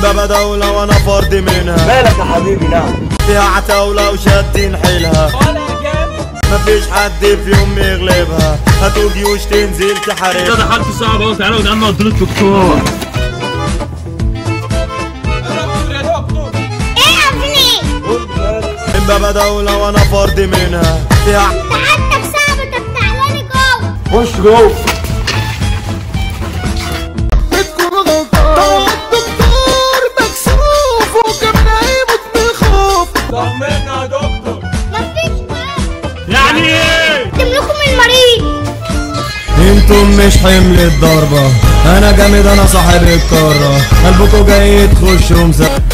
بابا دولة وانا فرد منها مالك يا حبيبي نعم فيها عتاولة وشادين حيلها مفيش حد في يوم يغلبها هاتوا جيوش تنزل تحاربها ده حالتي صعبه اهو تعالوا يا جدعان نودي الدكتور ايه يا ابني من بابا دولة وانا فرد منها فيها ده حالتك صعبة طب تعالى لي جوه خش جوه بتكون غلطان الدكتور مكسوف وكمان هيموت من الخوف مفيش يعني ايه تملكوا من المريض انتم مش حمل الضربة انا جامد انا صاحب القارة قلبكوا جاي تخشوا مسا